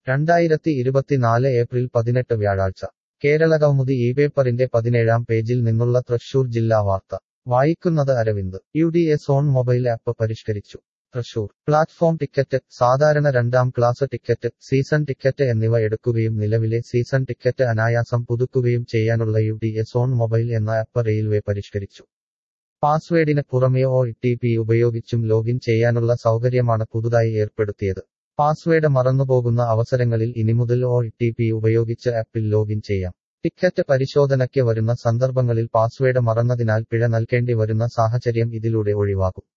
രണ്ടായിരത്തി ഇരുപത്തിനാല് ഏപ്രിൽ പതിനെട്ട് വ്യാഴാഴ്ച കേരളകൗമുദി ഈ പേപ്പറിന്റെ പതിനേഴാം പേജിൽ നിന്നുള്ള തൃശൂർ ജില്ലാ വാർത്ത വായിക്കുന്നത് Aravind U D S on mobile app പരിഷ്കരിച്ചു തൃശൂർ പ്ലാറ്റ്ഫോം ടിക്കറ്റ് സാധാരണ രണ്ടാം ക്ലാസ് ടിക്കറ്റ് സീസൺ ടിക്കറ്റ് എന്നിവ എടുക്കുകയും നിലവിലെ സീസൺ ടിക്കറ്റ് അനായാസം പുതുക്കുകയും ചെയ്യാനുള്ള U D S on mobile എന്ന ആപ്പ് റെയിൽവേ പരിഷ്കരിച്ചു പാസ്വേഡിന് പുറമെ ഒ ടി പി ഉപയോഗിച്ചും ലോഗിൻ ചെയ്യാനുള്ള സൗകര്യമാണ് പുതുതായി ഏർപ്പെടുത്തിയത് പാസ്വേഡ് മറന്നുപോകുന്ന അവസരങ്ങളിൽ ഇനി മുതൽ ഒ ടി പി ഉപയോഗിച്ച് ആപ്പിൽ ലോഗിൻ ചെയ്യാം ടിക്കറ്റ് പരിശോധനയ്ക്ക് വരുന്ന സന്ദർഭങ്ങളിൽ പാസ്വേഡ് മറന്നതിനാൽ പിഴ നൽകേണ്ടി വരുന്ന സാഹചര്യം ഇതിലൂടെ ഒഴിവാകും